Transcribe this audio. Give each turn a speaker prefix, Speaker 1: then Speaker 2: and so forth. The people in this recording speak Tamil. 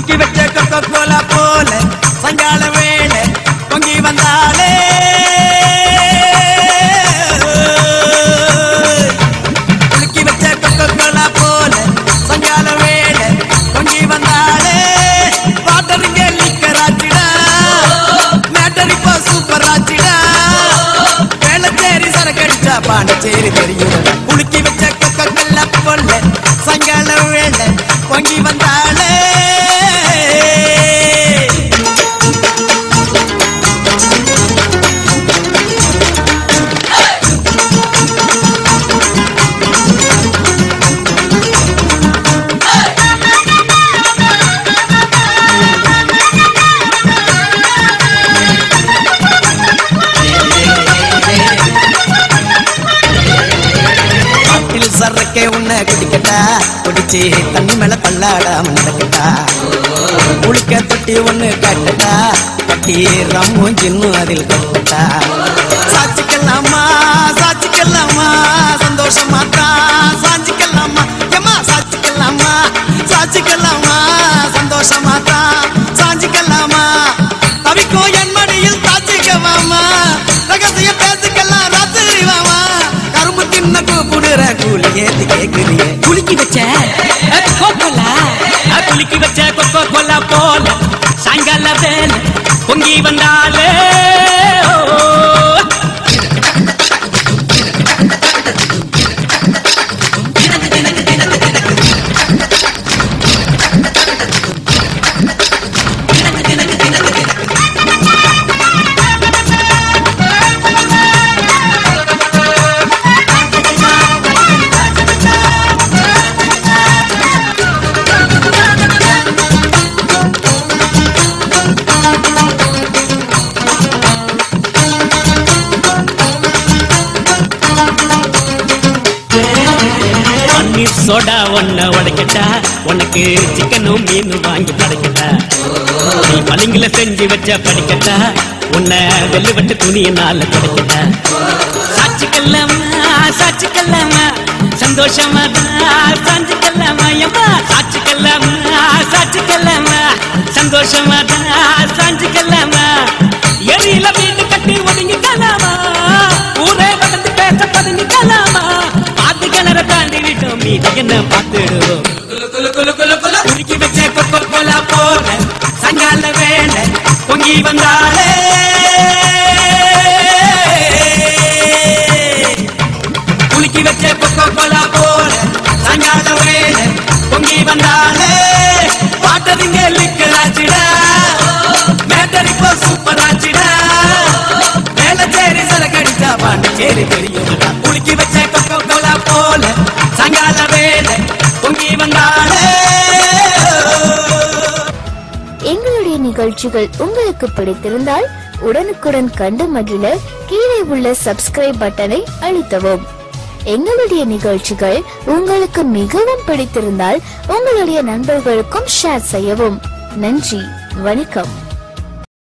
Speaker 1: குலுக்கி வச்ச கொக்கோ கோலா போல சங்கால வேளை பொங்கி வந்தாலே குலுக்கி வச்ச கொக்கோ கோலா போல சங்கால வேளை பொங்கி வந்தாலே வாட்டருங்க லிக்கராச்சிடா மேட்டர் இப்போ சூப்பர் ஆச்சிடா வேளச்சேரி சரக்கடிச்சா பாண்டச்சேரி தெரியும் குலுக்கி வச்ச கொக்கோ கோலா போல சங்கால வேளை பொங்கி வந்தாலே காட்டில் சரக்கே உன்னை குடிக்கட்டா குடிச்சு தண்ணி மேல பல்லாடாம நடக்கட்டா குளிக்க தொட்டி ஒண்ணு கட்டட்டா கட்டி ரம்மும் சின்னும் அதில் கட்டட்டா சாச்சிக்கலாமா சாச்சிக்கலாமா சந்தோஷமா தான் சாஞ்சிக்கலாமா ஏமா சாச்சிக்கலாமா சாச்சிக்கலாமா சந்தோஷமா தான் சாஞ்சிக்கலாமா தவிக்கும் என் மடியில் தாச்சிக்கவாமா ரகசியம் பேசிக்கலாம் ராத்திரி வாமா கரும்பு தின்ன கூப்பிடுற கூலி ஏத்தி கேக்குறிய
Speaker 2: குலுக்கி வச்ச கோலா குலுக்கி வச்ச கொக்கோ கோலா போல சாயங்கால வேலை பொங்கி வந்தாலே ஓ. பன்னீர் சோடா ஒன்ன உடைக்கட்டா உனக்கு சிக்கனும் மீனும் வாங்கி படைக்கட்டா நீ பளிங்குல செஞ்சு வச்ச படிக்கட்டா உன்னை வெள்ளு வட்டு துணியினால கிடைக்கட்டா சாட்சிக்கல்லாமா சாட்சிக்கல்லாமா சந்தோஷமா தான் சாஞ்சிக்கல்லாமா எம்மா சாட்சிக்கல்லாமா சாட்சிக்கல்லாமா சந்தோஷமா தான் சாஞ்சிக்கல்லாமா எரியில வீடு கட்டி ஒதுங்கிக்கலாமா ஊரே வளர்ந்து பேச பதுங்கிக்கலாமா பாத்து கிணற தாண்டி விட்டோம் மீதி என்ன பார்த்துடுவோம்
Speaker 1: குலுக்கி வச்ச கொக்கோ கோலா போல சங்கால வேலை பொங்கி வந்தாலே குலுக்கி வச்ச கொக்கோ கோலா போல சங்கால வேலை பொங்கி வந்தாலே பாட்டதுங்க லிக்கராச்சிடா மேட்டர் இப்போ சூப்பர் ஆச்சிடா வேளச்சேரி சரக்கடிச்சா பாண்டிச்சேரி தெரியும் குலுக்கி வச்ச கொக்கோ கோலா போல சங்கால வேலை பொங்கி வந்தாலே
Speaker 3: எங்களுடைய நிகழ்ச்சிகள் உங்களுக்கு பிடித்திருந்தால் உடனுக்குடன் கண்டு மகிழ கீழே உள்ள சப்ஸ்கிரைப் பட்டனை அழுத்தவும் எங்களுடைய நிகழ்ச்சிகள் உங்களுக்கு மிகவும் பிடித்திருந்தால் உங்களுடைய நண்பர்களுக்கும் ஷேர் செய்யவும் நன்றி வணக்கம்